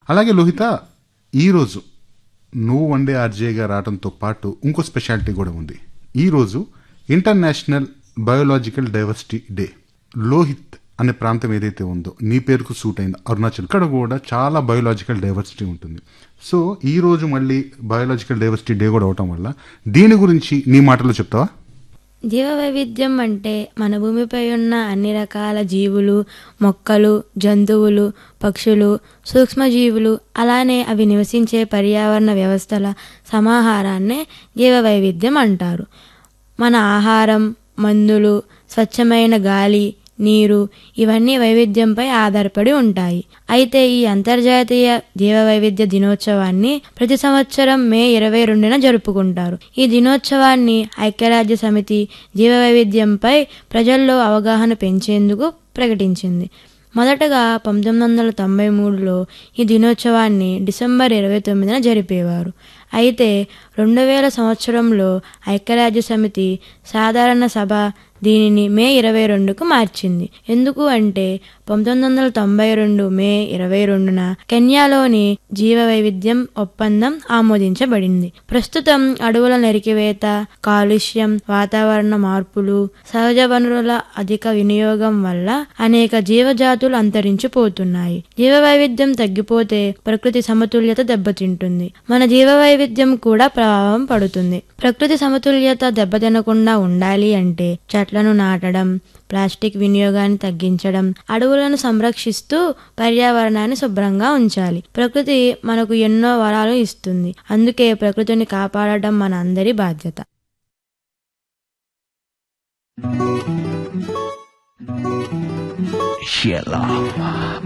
అలాగే లోహిత ఈరోజు నువ్వు వండే ఆర్జేగా రావడంతో పాటు ఇంకో స్పెషాలిటీ కూడా ఉంది ఈరోజు international biological diversity day Lohit అనే ప్రాంతం ఏదైతే ఉందో నీ పేరుకు సూట్ అయింది అరుణాచల్ ఇక్కడ కూడా చాలా బయోలాజికల్ డైవర్సిటీ ఉంటుంది సో ఈ రోజు మళ్ళీ బయోలాజికల్ డైవర్సిటీ డే కూడా అవటం వల్ల దీని గురించి నీ మాటలో చెప్తావా జీవ వైవిధ్యం అంటే మన భూమిపై ఉన్న అన్ని రకాల జీవులు మొక్కలు జంతువులు పక్షులు సూక్ష్మజీవులు అలానే అవి నివసించే పర్యావరణ వ్యవస్థల సమాహారాన్నే జీవ వైవిధ్యం అంటారు మన ఆహారం మందులు స్వచ్ఛమైన గాలి నీరు ఇవన్నీ వైవిధ్యంపై ఆధారపడి ఉంటాయి అయితే ఈ అంతర్జాతీయ జీవ వైవిధ్య దినోత్సవాన్ని ప్రతి సంవత్సరం మే ఇరవై రెండున జరుపుకుంటారు ఈ దినోత్సవాన్ని ఐక్యరాజ్య సమితి జీవ వైవిధ్యంపై ప్రజల్లో అవగాహన పెంచేందుకు ప్రకటించింది మొదటగా పంతొమ్మిది వందల తొంభై మూడులో ఈ దినోత్సవాన్ని డిసెంబర్ ఇరవై తొమ్మిదిన జరిపేవారు అయితే రెండు వేల సంవత్సరంలో ఐక్యరాజ్య సమితి సాధారణ సభ దీనిని మే ఇరవై రెండుకు మార్చింది ఎందుకు అంటే పంతొమ్మిది వందల తొంభై రెండు మే ఇరవై రెండున కెన్యాలోని జీవ వైవిధ్యం ఒప్పందం ఆమోదించబడింది ప్రస్తుతం అడవుల నరికివేత కాలుష్యం వాతావరణ మార్పులు సహజ వనరుల అధిక వినియోగం వల్ల అనేక జీవజాతులు అంతరించిపోతున్నాయి జీవ వైవిధ్యం తగ్గిపోతే ప్రకృతి సమతుల్యత దెబ్బతింటుంది మన జీవ వైవిధ్యం కూడా ప్రభావం పడుతుంది ప్రకృతి సమతుల్యత దెబ్బతినకుండా ఉండాలి అంటే చెట్లను నాటడం ప్లాస్టిక్ వినియోగాన్ని తగ్గించడం అడవులను సంరక్షిస్తూ పర్యావరణాన్ని శుభ్రంగా ఉంచాలి ప్రకృతి మనకు ఎన్నో వరాలు ఇస్తుంది అందుకే ప్రకృతిని కాపాడడం మన అందరి బాధ్యత Sheila.